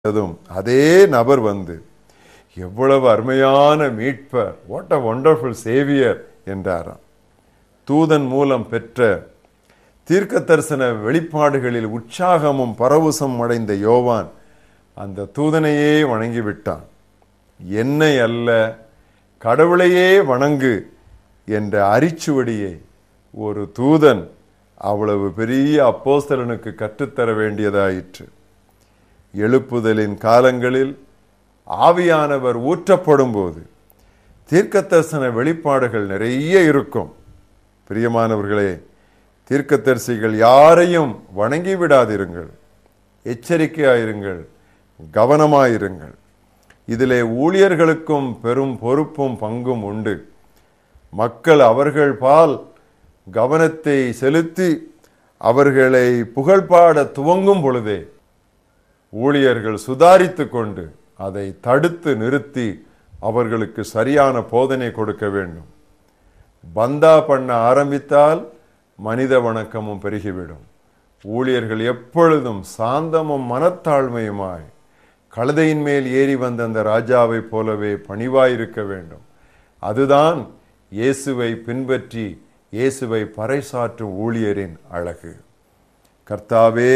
அதுவும் அதே நபர் வந்து எவ்வளவு அருமையான மீட்பர் வாட் அ ஒண்டர்ஃபுல் சேவியர் என்றாராம் தூதன் மூலம் பெற்ற தீர்க்க தரிசன வெளிப்பாடுகளில் உற்சாகமும் பரவசம் அடைந்த யோவான் அந்த தூதனையே வணங்கிவிட்டான் என்னை அல்ல கடவுளையே வணங்கு என்ற அரிச்சுவடியை ஒரு தூதன் அவ்வளவு பெரிய அப்போஸ்தலனுக்கு கற்றுத்தர வேண்டியதாயிற்று எழுப்புதலின் காலங்களில் ஆவியானவர் ஊற்றப்படும் போது தீர்க்கதரிசன வெளிப்பாடுகள் நிறைய இருக்கும் பிரியமானவர்களே தீர்க்கதரிசிகள் யாரையும் வணங்கி விடாதிருங்கள் எச்சரிக்கையாயிருங்கள் கவனமாயிருங்கள் இதிலே ஊழியர்களுக்கும் பெரும் பொறுப்பும் பங்கும் உண்டு மக்கள் அவர்கள் பால் கவனத்தை செலுத்தி அவர்களை புகழ்பாட துவங்கும் பொழுதே ஊழியர்கள் சுதாரித்து கொண்டு அதை தடுத்து நிறுத்தி அவர்களுக்கு சரியான போதனை கொடுக்க வேண்டும் பந்தா பண்ண ஆரம்பித்தால் மனித வணக்கமும் பெருகிவிடும் ஊழியர்கள் எப்பொழுதும் சாந்தமும் மனத்தாழ்மையுமாய் கழுதையின் மேல் ஏறி வந்த அந்த ராஜாவைப் போலவே பணிவாயிருக்க வேண்டும் அதுதான் இயேசுவை பின்பற்றி இயேசுவை பறைசாற்றும் ஊழியரின் அழகு கர்த்தாவே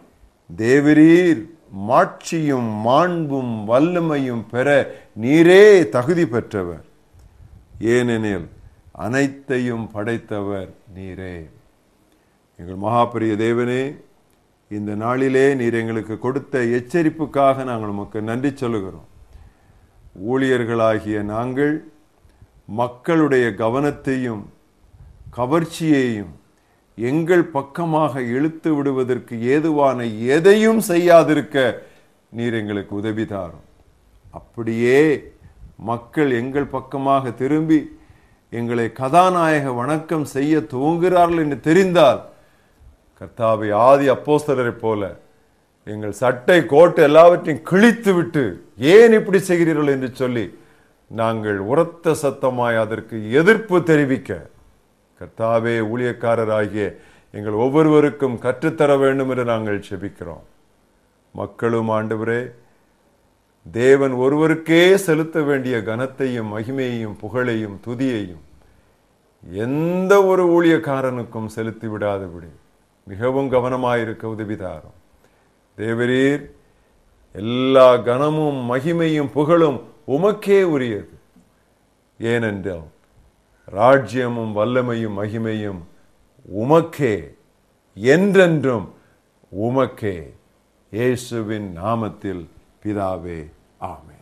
தேவரீர் மாட்சியும் மாண்பும் வல்லமையும் பெற நீரே தகுதி பெற்றவர் ஏனெனில் அனைத்தையும் படைத்தவர் நீரே எங்கள் மகாபெரிய தேவனே இந்த நாளிலே நீர் எங்களுக்கு கொடுத்த எச்சரிப்புக்காக நாங்கள் உமக்கு நன்றி சொல்லுகிறோம் ஊழியர்களாகிய நாங்கள் மக்களுடைய கவனத்தையும் கவர்ச்சியையும் எங்கள் பக்கமாக இழுத்து விடுவதற்கு ஏதுவான எதையும் செய்யாதிருக்க நீர் எங்களுக்கு உதவி தாரும் அப்படியே மக்கள் எங்கள் பக்கமாக திரும்பி எங்களை கதாநாயக வணக்கம் செய்ய துவங்குகிறார்கள் என்று தெரிந்தால் கர்த்தாவை ஆதி அப்போஸ்தலரை போல எங்கள் சட்டை கோட்டு எல்லாவற்றையும் கிழித்து விட்டு ஏன் இப்படி செய்கிறீர்கள் என்று சொல்லி நாங்கள் உரத்த சத்தமாய் அதற்கு எதிர்ப்பு தெரிவிக்க கர்த்தாவே ஊழியக்காரராகிய எங்கள் ஒவ்வொருவருக்கும் கற்றுத்தர வேண்டும் என்று நாங்கள் செபிக்கிறோம் மக்களும் ஆண்டவரே தேவன் ஒருவருக்கே செலுத்த வேண்டிய கனத்தையும் மகிமையையும் புகழையும் துதியையும் எந்த ஒரு ஊழியக்காரனுக்கும் செலுத்தி விடாதபடி மிகவும் கவனமாயிருக்க உதவிதாரும் தேவரீர் எல்லா கனமும் மகிமையும் புகழும் உமக்கே உரியது ஏனென்றால் ராஜ்யமும் வல்லமையும் மகிமையும் உமக்கே என்றென்றும் உமக்கே இயேசுவின் நாமத்தில் பிதாவே ஆமே